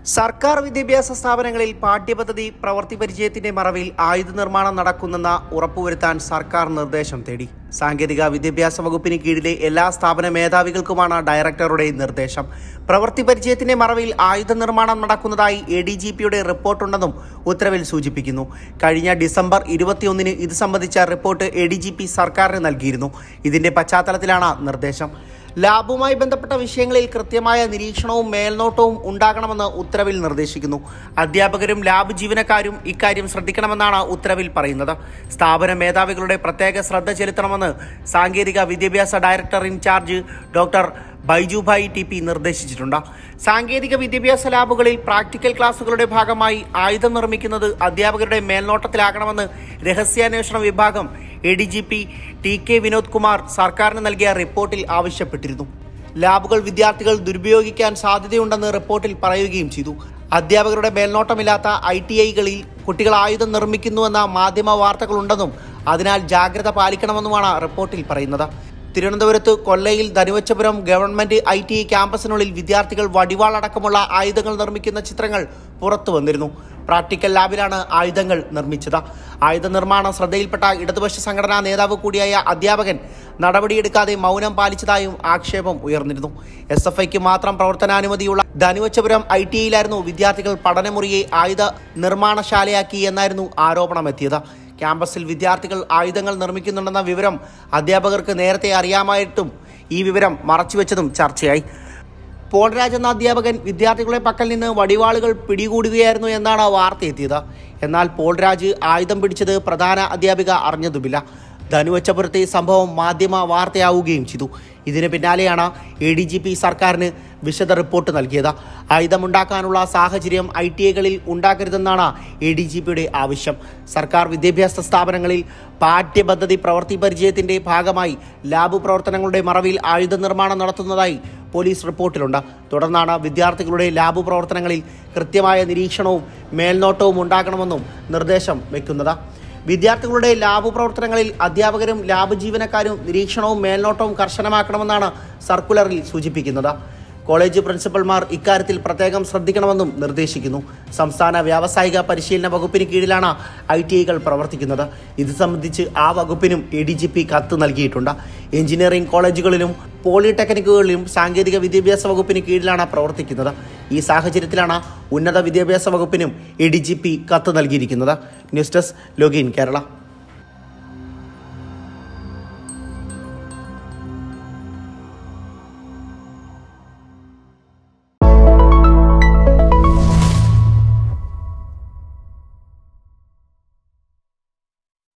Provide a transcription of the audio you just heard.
സർക്കാർ വിദ്യാഭ്യാസ സ്ഥാപനങ്ങളിൽ പാഠ്യപദ്ധതി പ്രവൃത്തി പരിചയത്തിന്റെ മറവിൽ ആയുധ നിർമ്മാണം നടക്കുന്നെന്ന ഉറപ്പുവരുത്താൻ സർക്കാർ നിർദ്ദേശം തേടി സാങ്കേതിക വിദ്യാഭ്യാസ വകുപ്പിന് കീഴിലെ എല്ലാ സ്ഥാപന മേധാവികൾക്കുമാണ് ഡയറക്ടറുടെ നിർദ്ദേശം പ്രവൃത്തി പരിചയത്തിന്റെ മറവിൽ ആയുധ നിർമ്മാണം നടക്കുന്നതായി എ ഡി ജി പിയുടെ റിപ്പോർട്ടുണ്ടെന്നും ഉത്തരവിൽ സൂചിപ്പിക്കുന്നു കഴിഞ്ഞ ഡിസംബർ ഇരുപത്തിയൊന്നിന് ഇത് സംബന്ധിച്ച report A D G P സർക്കാരിന് നൽകിയിരുന്നു ഇതിന്റെ പശ്ചാത്തലത്തിലാണ് നിർദ്ദേശം ലാബുമായി ബന്ധപ്പെട്ട വിഷയങ്ങളിൽ കൃത്യമായ നിരീക്ഷണവും മേൽനോട്ടവും ഉണ്ടാകണമെന്ന് ഉത്തരവിൽ നിർദ്ദേശിക്കുന്നു അധ്യാപകരും ലാബ് ജീവനക്കാരും ഇക്കാര്യം ശ്രദ്ധിക്കണമെന്നാണ് ഉത്തരവിൽ പറയുന്നത് സ്ഥാപന മേധാവികളുടെ പ്രത്യേക ശ്രദ്ധ ചെലുത്തണമെന്ന് സാങ്കേതിക വിദ്യാഭ്യാസ director incharge doctor Baijubhai T P നിർദ്ദേശിച്ചിട്ടുണ്ട് സാങ്കേതിക വിദ്യാഭ്യാസ ലാബുകളിൽ പ്രാക്ടിക്കൽ ക്ലാസുകളുടെ ഭാഗമായി ആയുധം നിർമ്മിക്കുന്നത് അധ്യാപകരുടെ മേൽനോട്ടത്തിലാകണമെന്ന് രഹസ്യാന്വേഷണ വിഭാഗം A D G P T K Vinod Kumar സർക്കാരിന് നൽകിയ റിപ്പോർട്ടിൽ ആവശ്യപ്പെട്ടിരുന്നു ലാബുകൾ വിദ്യാർത്ഥികൾ ദുരുപയോഗിക്കാൻ സാധ്യതയുണ്ടെന്ന് റിപ്പോർട്ടിൽ പറയുകയും ചെയ്തു അധ്യാപകരുടെ മേൽനോട്ടമില്ലാത്ത ഐ ടി ഐകളിൽ കുട്ടികൾ ആയുധം നിർമ്മിക്കുന്നുവെന്ന മാധ്യമ വാർത്തകളുണ്ടെന്നും അതിനാൽ ജാഗ്രത പാലിക്കണമെന്നുമാണ് റിപ്പോർട്ടിൽ പറയുന്നത് തിരുവനന്തപുരത്ത് കൊല്ലയിൽ Dhanuvachapuram government I T I ക്യാമ്പസിനുള്ളിൽ വിദ്യാർത്ഥികൾ വടിവാളടക്കമുള്ള ആയുധങ്ങൾ നിർമ്മിക്കുന്ന ചിത്രങ്ങൾ പുറത്തു വന്നിരുന്നു പ്രാക്ടിക്കൽ ലാബിലാണ് ആയുധങ്ങൾ നിർമ്മിച്ചത് ആയുധ നിർമ്മാണം ശ്രദ്ധയിൽപ്പെട്ട ഇടതുപക്ഷ സംഘടനാ നേതാവ് കൂടിയായ അധ്യാപകൻ നടപടിയെടുക്കാതെ മൗനം പാലിച്ചതായും ആക്ഷേപം ഉയർന്നിരുന്നു എസ് എഫ് ഐക്ക് മാത്രം പ്രവർത്തനാനുമതിയുള്ള ധനുവച്ചപുരം ഐ ടി ഐയിലായിരുന്നു വിദ്യാർത്ഥികൾ പഠനമുറിയെ ആയുധ നിർമ്മാണശാലയാക്കി എന്നായിരുന്നു ആരോപണമെത്തിയത് ക്യാമ്പസിൽ വിദ്യാർത്ഥികൾ ആയുധങ്ങൾ നിർമ്മിക്കുന്നുണ്ടെന്ന വിവരം അധ്യാപകർക്ക് നേരത്തെ അറിയാമായിട്ടും ഈ വിവരം മറച്ചുവെച്ചതും ചർച്ചയായി പോൾരാജ് എന്ന അധ്യാപകൻ വിദ്യാർത്ഥികളുടെ പക്കൽ നിന്ന് വടിവാളുകൾ പിടികൂടുകയായിരുന്നു എന്നാണ് വാർത്ത എത്തിയത് എന്നാൽ പോൾരാജ് ആയുധം പിടിച്ചത് പ്രധാന അധ്യാപിക അറിഞ്ഞതുമില്ല ധനുവച്ചപുരത്തെ സംഭവം മാധ്യമ വാർത്തയാവുകയും ചെയ്തു ഇതിന് പിന്നാലെയാണ് എ ഡി ജി പി സർക്കാരിന് വിശദ റിപ്പോർട്ട് നൽകിയത് ആയുധമുണ്ടാക്കാനുള്ള സാഹചര്യം ഐ ടി ഐകളിൽ ഉണ്ടാക്കരുതെന്നാണ് എ ഡി ജി പിയുടെ ആവശ്യം സർക്കാർ വിദ്യാഭ്യാസ സ്ഥാപനങ്ങളിൽ പാഠ്യപദ്ധതി പ്രവൃത്തി പരിചയത്തിന്റെ ഭാഗമായി ലാബ് പ്രവർത്തനങ്ങളുടെ മറവിൽ ആയുധ നിർമ്മാണം നടത്തുന്നതായി പോലീസ് റിപ്പോർട്ടിലുണ്ട് തുടർന്നാണ് വിദ്യാർത്ഥികളുടെ ലാബ് പ്രവർത്തനങ്ങളിൽ കൃത്യമായ നിരീക്ഷണവും മേൽനോട്ടവും ഉണ്ടാകണമെന്നും നിർദ്ദേശം വയ്ക്കുന്നത് വിദ്യാർത്ഥികളുടെ ലാബ് പ്രവർത്തനങ്ങളിൽ അധ്യാപകരും ലാബ് ജീവനക്കാരും നിരീക്ഷണവും മേൽനോട്ടവും കർശനമാക്കണമെന്നാണ് സർക്കുലറിൽ സൂചിപ്പിക്കുന്നത് കോളേജ് പ്രിൻസിപ്പൽമാർ ഇക്കാര്യത്തിൽ പ്രത്യേകം ശ്രദ്ധിക്കണമെന്നും നിർദ്ദേശിക്കുന്നു സംസ്ഥാന വ്യാവസായിക പരിശീലന വകുപ്പിന് കീഴിലാണ് ഐ ടി ഐകൾ പ്രവർത്തിക്കുന്നത് ഇത് സംബന്ധിച്ച് ആ വകുപ്പിനും എ ഡി ജി പി കത്ത് നൽകിയിട്ടുണ്ട് എഞ്ചിനീയറിംഗ് കോളേജുകളിലും പോളിടെക്നിക്കുകളിലും സാങ്കേതിക വിദ്യാഭ്യാസ വകുപ്പിന് കീഴിലാണ് പ്രവർത്തിക്കുന്നത് ഈ സാഹചര്യത്തിലാണ് ഉന്നത വിദ്യാഭ്യാസ വകുപ്പിനും എ ഡി ജി പി കത്ത് നൽകിയിരിക്കുന്നത് ന്യൂസ് ഡെസ്ക് ലോഗിൻ കേരള